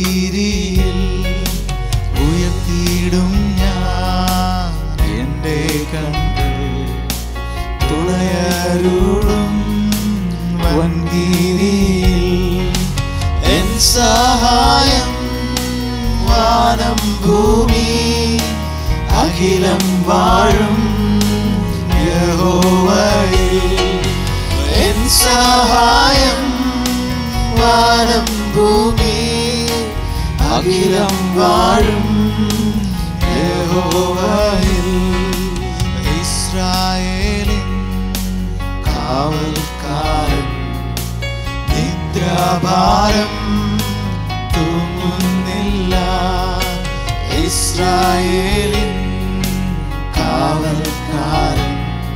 വൻകീരിയിൽ ഉയർത്തിയിടും ഞാൻ എൻ്റെ കണ്കൾ തുണയരുളും വൻകീരിയിൽ എൻ സഹായം വാനം ഭൂമി അഖിലം വാഴും യഹോവയിൽ എൻ സഹായം വാനം ഭൂമി അഖിലം വാഴും യഹോവയിൽ ഇസ്രായേലിൻ കാവൽക്കാരൻ നിദ്രാഭാരം തൂങ്ങുന്നില്ല ഇസ്രായേലിൻ കാവൽക്കാരൻ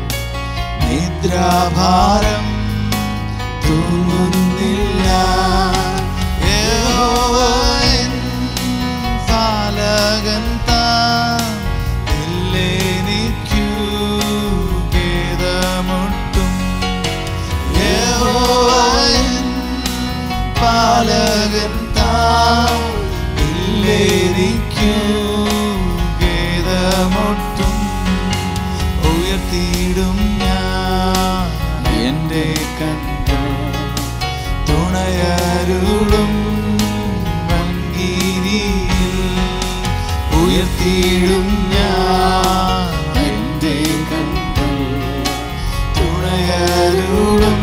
നിദ്രാഭാരം തൂങ്ങുന്നില്ല യഹോവൻ പാലകൻ താൻ ഇല്ലെനിക്കു ഭേദമൊട്ടും യഹോവൻ പാലകൻ താൻ ഇല്ലെനിക്കു ഭേദമൊട്ടും ഉയർത്തിയിടും ഞാൻ എൻ്റെ കണ്കൾ തുണയരുളും വൻകീരിയിൽ ഉയർത്തിയിടും ഞാൻ എൻ്റെ കണ്കൾ തുണയരുളും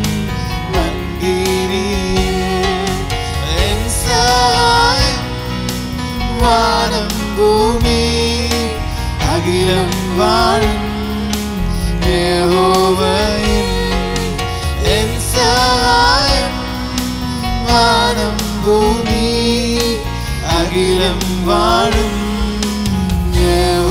വൻകീരിയിൽ എൻ സഹായം വാനം ഭൂമി അഖിലം വാഴും യഹോവയിൽ എൻ സഹായം വാനം ഭൂമി അഖിലം വാഴും യഹോവയിൽ